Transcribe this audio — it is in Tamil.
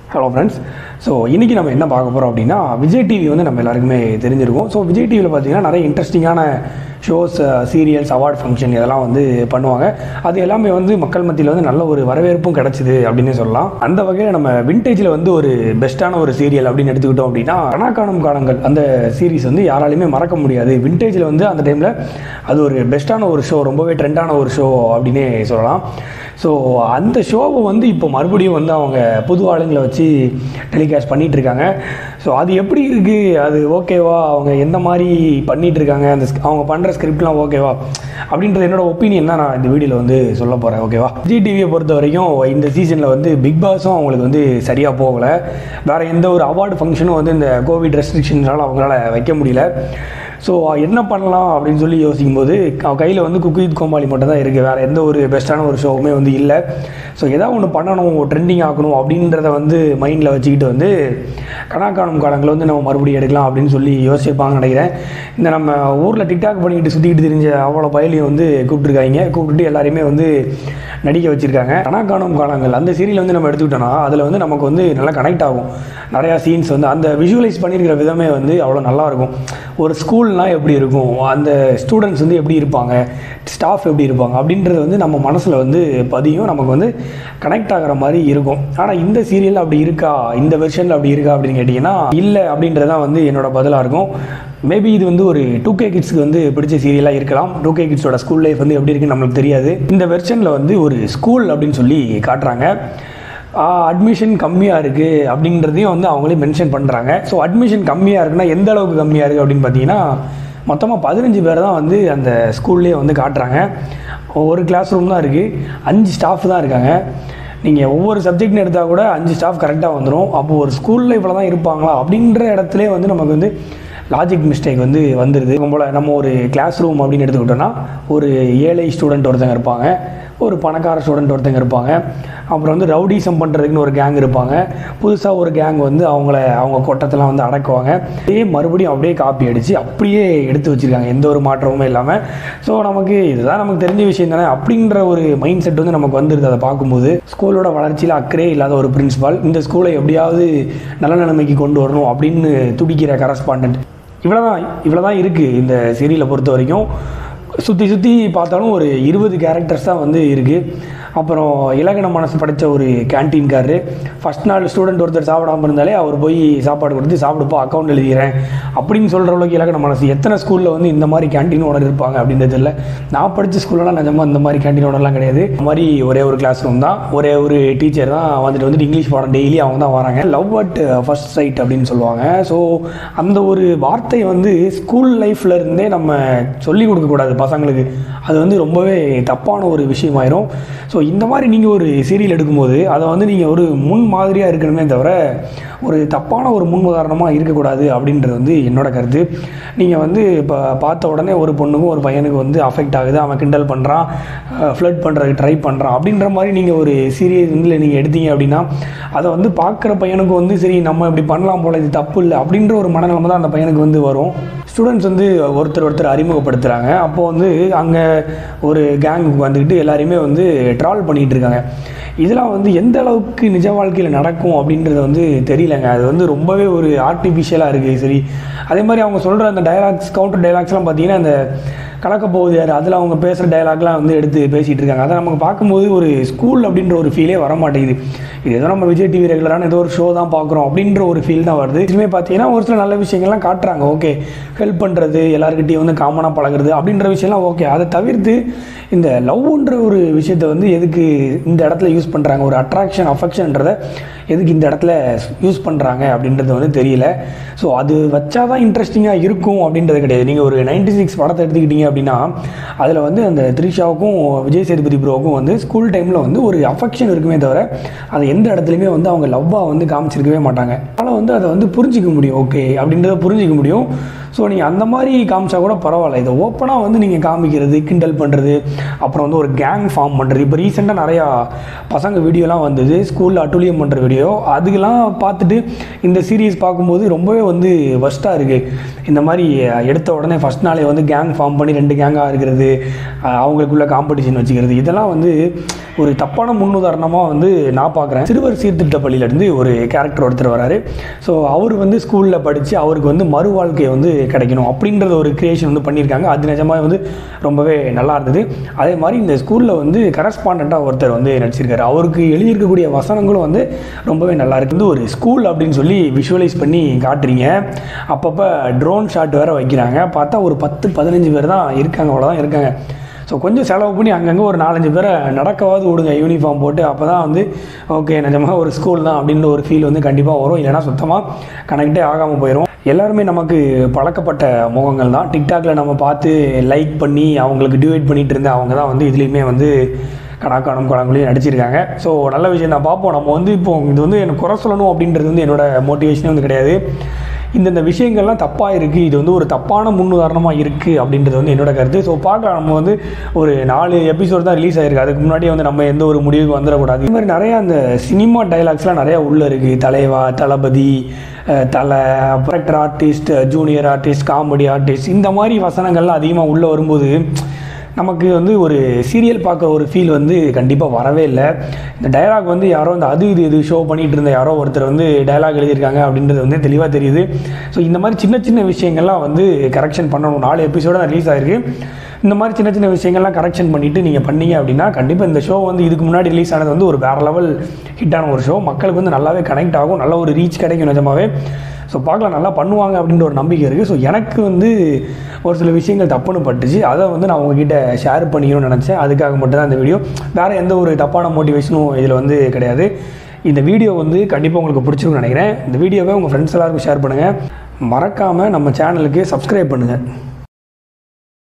ஹலோ ஃப்ரெண்ட்ஸ் ஸோ இன்றைக்கி நம்ம என்ன பார்க்க போகிறோம் அப்படின்னா விஜய் டிவி வந்து நம்ம எல்லாருக்குமே தெரிஞ்சிருக்கும் ஸோ விஜய் டிவியில் பார்த்தீங்கன்னா நிறைய இன்ட்ரெஸ்டிங்கான ஷோஸ் சீரியல்ஸ் அவார்ட் ஃபங்க்ஷன் இதெல்லாம் வந்து பண்ணுவாங்க அது எல்லாமே வந்து மக்கள் மத்தியில் வந்து நல்ல ஒரு வரவேற்பும் கிடச்சிது அப்படின்னு சொல்லலாம் அந்த வகையில் நம்ம விண்டேஜில் வந்து ஒரு பெஸ்ட்டான ஒரு சீரியல் அப்படின்னு எடுத்துக்கிட்டோம் அப்படின்னா கணக்காணும் காலங்கள் அந்த சீரிஸ் வந்து யாராலையுமே மறக்க முடியாது விண்டேஜில் வந்து அந்த டைமில் அது ஒரு பெஸ்ட்டான ஒரு ஷோ ரொம்பவே ட்ரெண்டான ஒரு ஷோ அப்படின்னே சொல்லலாம் ஸோ அந்த ஷோவை வந்து இப்போ மறுபடியும் வந்து அவங்க புது ஆளுங்களை வச்சு டெலிகாஸ்ட் பண்ணிகிட்டு இருக்காங்க ஸோ அது எப்படி இருக்குது அது ஓகேவா அவங்க எந்த மாதிரி பண்ணிகிட்டு இருக்காங்க அந்த sc- அவங்க பண்ணுற ஸ்கிரிப்ட்லாம் ஓகேவா அப்படின்றது என்னோட ஒப்பீனியன் தான் நான் இந்த வீடியோவில் வந்து சொல்ல போகிறேன் ஓகேவா விஜய் டிவியை பொறுத்த வரைக்கும் இந்த சீசனில் வந்து பிக் பாஸும் அவங்களுக்கு வந்து சரியாக போகலை வேறு எந்த ஒரு அவார்டு ஃபங்க்ஷனும் வந்து இந்த கோவிட் ரெஸ்ட்ரிக்ஷன்ஸால் அவங்களால வைக்க முடியல ஸோ என்ன பண்ணலாம் அப்படின்னு சொல்லி யோசிக்கும்போது கையில் வந்து குக்கு வித் கோமாளி மட்டும் தான் இருக்குது வேறு எந்த ஒரு பெஸ்ட்டான ஒரு ஷோவுமே வந்து இல்லை ஸோ ஏதாவது ஒன்று பண்ணணும் ட்ரெண்டிங் ஆக்கணும் அப்படின்றத வந்து மைண்டில் வச்சுக்கிட்டு வந்து கணக்காணும் காலங்களை வந்து நம்ம மறுபடியும் எடுக்கலாம் அப்படின்னு சொல்லி யோசிச்சிருப்பாங்கன்னு நினைக்கிறேன் இந்த நம்ம ஊரில் டிக்டாக் பண்ணிக்கிட்டு சுற்றிக்கிட்டு தெரிஞ்ச அவ்வளோ பயலையும் வந்து கூப்பிட்டுருக்காங்க கூப்பிட்டுட்டு எல்லாரையுமே வந்து நடிக்க வச்சுருக்காங்க கணக்காணும் காலங்கள் அந்த சீரியல் வந்து நம்ம எடுத்துக்கிட்டோம்னா அதில் வந்து நமக்கு வந்து நல்லா கனெக்ட் ஆகும் நிறையா சீன்ஸ் வந்து அந்த விஷுவலைஸ் பண்ணியிருக்கிற விதமே வந்து அவ்வளோ நல்லா இருக்கும் ஒரு ஸ்கூல்னால் எப்படி இருக்கும் அந்த ஸ்டூடெண்ட்ஸ் வந்து எப்படி இருப்பாங்க ஸ்டாஃப் எப்படி இருப்பாங்க அப்படின்றது வந்து நம்ம மனசில் வந்து பதியும் நமக்கு வந்து கனெக்ட் ஆகிற மாதிரி இருக்கும் ஆனால் இந்த சீரியல் அப்படி இருக்கா இந்த வெர்ஷனில் அப்படி இருக்கா அப்படின்னு கேட்டிங்கன்னா இல்லை அப்படின்றது தான் வந்து என்னோட பதிலாக இருக்கும் மேபி இது வந்து ஒரு டூ கே கிட்ஸ்க்கு வந்து பிடிச்ச சீரியலாக இருக்கலாம் டூ கே கிட்ஸோட ஸ்கூல் லைஃப் வந்து எப்படி இருக்குன்னு நம்மளுக்கு தெரியாது இந்த வெர்ஷனில் வந்து ஒரு ஸ்கூல் அப்படின்னு சொல்லி காட்டுறாங்க அட்மிஷன் கம்மியாக இருக்குது அப்படின்றதையும் வந்து அவங்களே மென்ஷன் பண்ணுறாங்க ஸோ அட்மிஷன் கம்மியாக இருக்குன்னா எந்த அளவுக்கு கம்மியாக இருக்குது அப்படின்னு பார்த்தீங்கன்னா மொத்தமாக பதினஞ்சு பேர் தான் வந்து அந்த ஸ்கூல்லேயே வந்து காட்டுறாங்க ஒரு கிளாஸ் ரூம் தான் இருக்குது அஞ்சு ஸ்டாஃப் தான் இருக்காங்க நீங்கள் ஒவ்வொரு சப்ஜெக்ட்னு எடுத்தால் கூட அஞ்சு ஸ்டாஃப் கரெக்டாக வந்துடும் அப்போது ஒரு ஸ்கூலில் இவ்வளோ தான் இருப்பாங்களா அப்படின்ற இடத்துலே வந்து நமக்கு வந்து லாஜிக் மிஸ்டேக் வந்து வந்துடுது போல் நம்ம ஒரு கிளாஸ் ரூம் அப்படின்னு எடுத்துக்கிட்டோம்னா ஒரு ஏழை ஸ்டூடெண்ட் ஒருத்தங்க இருப்பாங்க ஒரு பணக்கார ஸ்டூடெண்ட் ஒருத்தங்க இருப்பாங்க அப்புறம் வந்து ரவுடிசம் பண்ணுறதுக்குன்னு ஒரு கேங் இருப்பாங்க புதுசாக ஒரு கேங் வந்து அவங்கள அவங்க கொட்டத்தெல்லாம் வந்து அடக்குவாங்க அப்படியே மறுபடியும் அப்படியே காப்பி அடித்து அப்படியே எடுத்து வச்சுருக்காங்க எந்த ஒரு மாற்றமுமே இல்லாமல் ஸோ நமக்கு இதுதான் நமக்கு தெரிஞ்ச விஷயம் தானே அப்படின்ற ஒரு மைண்ட் செட் வந்து நமக்கு வந்துடுது அதை பார்க்கும்போது ஸ்கூலோட வளர்ச்சியில் அக்கறையே இல்லாத ஒரு பிரின்சிபால் இந்த ஸ்கூலை எப்படியாவது நல்ல நிலைமைக்கு கொண்டு வரணும் அப்படின்னு துடிக்கிற கரஸ்பாண்டன்ட் இவ்வளோ தான் இவ்வளோ தான் இருக்குது இந்த சீரியலை பொறுத்த வரைக்கும் சுற்றி சுற்றி பார்த்தாலும் ஒரு இருபது கேரக்டர்ஸ் தான் வந்து இருக்குது அப்புறம் இலகன மனசு படைத்த ஒரு கேன்டீன்காரரு ஃபஸ்ட் நாள் ஸ்டூடெண்ட் ஒருத்தர் சாப்பிடாம இருந்தாலே அவர் போய் சாப்பாடு கொடுத்து சாப்பிடுப்பா அக்கௌண்ட் எழுதிக்கிறேன் அப்படின்னு சொல்கிற அளவுக்கு இலகன மனசு எத்தனை ஸ்கூலில் வந்து இந்த மாதிரி கேன்டீன் ஓனர் இருப்பாங்க அப்படின்றது இல்லை நான் படித்த ஸ்கூல்லலாம் நிஜமாக இந்த மாதிரி கேன்டீன் ஓனர்லாம் கிடையாது இந்த மாதிரி ஒரே ஒரு கிளாஸ் ரூம் தான் ஒரே ஒரு டீச்சர் தான் வந்துட்டு வந்துட்டு இங்கிலீஷ் பாடம் டெய்லி அவங்க தான் வராங்க லவ் அட் ஃபர்ஸ்ட் சைட் அப்படின்னு சொல்லுவாங்க ஸோ அந்த ஒரு வார்த்தை வந்து ஸ்கூல் லைஃப்ல இருந்தே நம்ம சொல்லிக் கொடுக்கக்கூடாது பசங்களுக்கு அது வந்து ரொம்பவே தப்பான ஒரு விஷயமாயிரும் ஸோ இந்த மாதிரி நீங்கள் ஒரு சீரியல் எடுக்கும்போது அதை வந்து நீங்கள் ஒரு முன் மாதிரியாக இருக்கணுமே தவிர ஒரு தப்பான ஒரு முன் உதாரணமாக இருக்கக்கூடாது அப்படின்றது வந்து என்னோட கருத்து நீங்கள் வந்து இப்போ பார்த்த உடனே ஒரு பொண்ணுக்கும் ஒரு பையனுக்கு வந்து அஃபெக்ட் ஆகுது அவன் கிண்டல் பண்ணுறான் ஃப்ளட் பண்ணுறதுக்கு ட்ரை பண்ணுறான் அப்படின்ற மாதிரி நீங்கள் ஒரு சீரியஸ் வந்து நீங்கள் எடுத்தீங்க அப்படின்னா அதை வந்து பார்க்குற பையனுக்கு வந்து சரி நம்ம இப்படி பண்ணலாம் போல இது தப்பு இல்லை அப்படின்ற ஒரு மனநிலைமை தான் அந்த பையனுக்கு வந்து வரும் ஸ்டூடெண்ட்ஸ் வந்து ஒருத்தர் ஒருத்தர் அறிமுகப்படுத்துகிறாங்க அப்போ வந்து அங்கே ஒரு கேங் வந்துக்கிட்டு எல்லாரையுமே வந்து ட்ரால் பண்ணிகிட்டு இருக்காங்க இதெல்லாம் வந்து எந்த அளவுக்கு நிஜ வாழ்க்கையில் நடக்கும் அப்படின்றது வந்து தெரியலங்க அது வந்து ரொம்பவே ஒரு ஆர்டிஃபிஷியலாக இருக்குது சரி அதே மாதிரி அவங்க சொல்கிற அந்த டயலாக்ஸ் கவுண்டர் டயலாக்ஸ்லாம் பார்த்தீங்கன்னா அந்த கலக்க போகுது யார் அதில் அவங்க பேசுகிற டயலாக்லாம் வந்து எடுத்து பேசிகிட்டு இருக்காங்க அதை நமக்கு பார்க்கும்போது ஒரு ஸ்கூல் அப்படின்ற ஒரு ஃபீலே வர மாட்டேங்குது இது ஏதோ நம்ம விஜய் டிவி ரெகுலரான ஏதோ ஒரு ஷோ தான் பார்க்குறோம் அப்படின்ற ஒரு ஃபீல் தான் வருது இதுவுமே பார்த்தீங்கன்னா ஒரு சில நல்ல விஷயங்கள்லாம் காட்டுறாங்க ஓகே ஹெல்ப் பண்ணுறது எல்லாருக்கிட்டையும் வந்து காமனாக பழகுறது அப்படின்ற விஷயம்லாம் ஓகே அதை தவிர்த்து இந்த லவ்ன்ற ஒரு விஷயத்தை வந்து எதுக்கு இந்த இடத்துல யூஸ் பண்ணுறாங்க ஒரு அட்ராக்ஷன் அஃபெக்ஷன்றதை எதுக்கு இந்த இடத்துல யூஸ் பண்ணுறாங்க அப்படின்றது வந்து தெரியல ஸோ அது வச்சா தான் இன்ட்ரெஸ்டிங்காக இருக்கும் அப்படின்றது கிடையாது நீங்கள் ஒரு நைன்டி சிக்ஸ் படத்தை எடுத்துக்கிட்டீங்க அப்படின்னா அதில் வந்து அந்த த்ரிஷாவுக்கும் விஜய் சேதுபதி ப்ரோவுக்கும் வந்து ஸ்கூல் டைமில் வந்து ஒரு அஃபெக்ஷன் இருக்குமே தவிர அதை எந்த இடத்துலையுமே வந்து அவங்க லவ்வாக வந்து காமிச்சிருக்கவே மாட்டாங்க அதனால் வந்து அதை வந்து புரிஞ்சிக்க முடியும் ஓகே அப்படின்றத புரிஞ்சிக்க முடியும் ஸோ நீங்கள் அந்த மாதிரி காமிச்சா கூட பரவாயில்ல இதை ஓப்பனாக வந்து நீங்கள் காமிக்கிறது கிண்டல் பண்ணுறது அப்புறம் வந்து ஒரு கேங் ஃபார்ம் பண்ணுறது இப்போ ரீசெண்டாக நிறையா பசங்க வீடியோலாம் வந்தது ஸ்கூலில் அட்டுலியம் பண்ணுற வீடியோ அதுக்கெல்லாம் பார்த்துட்டு இந்த சீரீஸ் பார்க்கும்போது ரொம்பவே வந்து ஒஸ்ட்டாக இருக்குது இந்த மாதிரி எடுத்த உடனே ஃபஸ்ட் நாளே வந்து கேங் ஃபார்ம் பண்ணி ரெண்டு கேங்காக இருக்கிறது அஹ் அவங்களுக்குள்ள காம்படிஷன் வச்சுக்கிறது இதெல்லாம் வந்து ஒரு தப்பான முன்னுதாரணமாக வந்து நான் பார்க்குறேன் சிறுவர் சீர்திருத்த பள்ளியிலேருந்து ஒரு கேரக்டர் ஒருத்தர் வராரு ஸோ அவர் வந்து ஸ்கூலில் படித்து அவருக்கு வந்து மறு வாழ்க்கை வந்து கிடைக்கணும் அப்படின்றத ஒரு கிரியேஷன் வந்து பண்ணியிருக்காங்க அது நிஜமாக வந்து ரொம்பவே நல்லா இருந்தது அதே மாதிரி இந்த ஸ்கூலில் வந்து கரஸ்பாண்டாக ஒருத்தர் வந்து நடிச்சிருக்காரு அவருக்கு எழுதியிருக்கக்கூடிய வசனங்களும் வந்து ரொம்பவே நல்லா இருக்கு வந்து ஒரு ஸ்கூல் அப்படின்னு சொல்லி விஷுவலைஸ் பண்ணி காட்டுறீங்க அப்பப்போ ட்ரோன் ஷாட் வேறு வைக்கிறாங்க பார்த்தா ஒரு பத்து பதினஞ்சு பேர் தான் இருக்காங்க அவ்வளோதான் இருக்காங்க ஸோ கொஞ்சம் செலவு பண்ணி அங்கங்கே ஒரு நாலஞ்சு பேரை நடக்கவாது விடுங்க யூனிஃபார்ம் போட்டு அப்போ தான் வந்து ஓகே நிஜமாக ஒரு ஸ்கூல் தான் அப்படின்ற ஒரு ஃபீல் வந்து கண்டிப்பாக வரும் இல்லைன்னா சுத்தமாக கனெக்டே ஆகாமல் போயிடும் எல்லாருமே நமக்கு பழக்கப்பட்ட முகங்கள் தான் டிக்டாக்ல நம்ம பார்த்து லைக் பண்ணி அவங்களுக்கு டிவைட் பண்ணிட்டு இருந்த அவங்க தான் வந்து இதுலேயுமே வந்து கணக்கானம் குழந்தைங்களையும் நடிச்சிருக்காங்க ஸோ நல்ல விஷயம் தான் பார்ப்போம் நம்ம வந்து இப்போ இது வந்து எனக்கு குறை சொல்லணும் அப்படின்றது வந்து என்னோட மோட்டிவேஷனே வந்து கிடையாது இந்தந்த விஷயங்கள்லாம் தப்பாக இருக்குது இது வந்து ஒரு தப்பான முன்னுதாரணமாக இருக்குது அப்படின்றது வந்து என்னோட கருத்து ஸோ பார்க்கலாம் நம்ம வந்து ஒரு நாலு எபிசோட் தான் ரிலீஸ் ஆயிருக்கு அதுக்கு முன்னாடியே வந்து நம்ம எந்த ஒரு முடிவுக்கு வந்துடக்கூடாது இது மாதிரி நிறையா அந்த சினிமா டைலாக்ஸ்லாம் நிறையா உள்ளே இருக்குது தலைவா தளபதி அஹ், தலை அப்ரக்டர் artist junior artist comedy artist இந்த மாதிரி வசனங்கள்லாம் அதிகமாக உள்ளே வரும்போது நமக்கு வந்து ஒரு சீரியல் பார்க்குற ஒரு ஃபீல் வந்து கண்டிப்பாக வரவே இல்லை இந்த டயலாக் வந்து யாரோ இந்த அது இது இது ஷோ பண்ணிகிட்டு இருந்த யாரோ ஒருத்தர் வந்து டயலாக் எழுதியிருக்காங்க அப்படின்றது வந்து தெளிவாக தெரியுது ஸோ இந்த மாதிரி சின்ன சின்ன விஷயங்கள்லாம் வந்து கரெக்ஷன் பண்ணணும் நாலு எபிசோட தான் ரிலீஸ் ஆயிருக்கு இந்த மாதிரி சின்ன சின்ன விஷயங்கள்லாம் கரெக்ஷன் பண்ணிவிட்டு நீங்கள் பண்ணீங்க அப்படின்னா கண்டிப்பாக இந்த ஷோ வந்து இதுக்கு முன்னாடி ரிலீஸ் ஆனது வந்து ஒரு வேறு லெவல் ஹிட்டான ஒரு ஷோ மக்களுக்கு வந்து நல்லாவே கனெக்ட் ஆகும் நல்ல ஒரு ரீச் கிடைக்கும் நிஜமாவே ஸோ பார்க்கலாம் நல்லா பண்ணுவாங்க அப்படின்ற ஒரு நம்பிக்கை இருக்குது ஸோ எனக்கு வந்து ஒரு சில விஷயங்கள் தப்புன்னு பட்டுச்சு அதை வந்து நான் உங்ககிட்ட ஷேர் பண்ணிக்கணும்னு நினச்சேன் அதுக்காக மட்டும்தான் இந்த வீடியோ வேறு எந்த ஒரு தப்பான மோட்டிவேஷனும் இதில் வந்து கிடையாது இந்த வீடியோ வந்து கண்டிப்பாக உங்களுக்கு பிடிச்சிருக்கும்னு நினைக்கிறேன் இந்த வீடியோவை உங்கள் ஃப்ரெண்ட்ஸ் எல்லாருக்கும் ஷேர் பண்ணுங்கள் மறக்காமல் நம்ம சேனலுக்கு சப்ஸ்கிரைப் பண்ணுங்கள்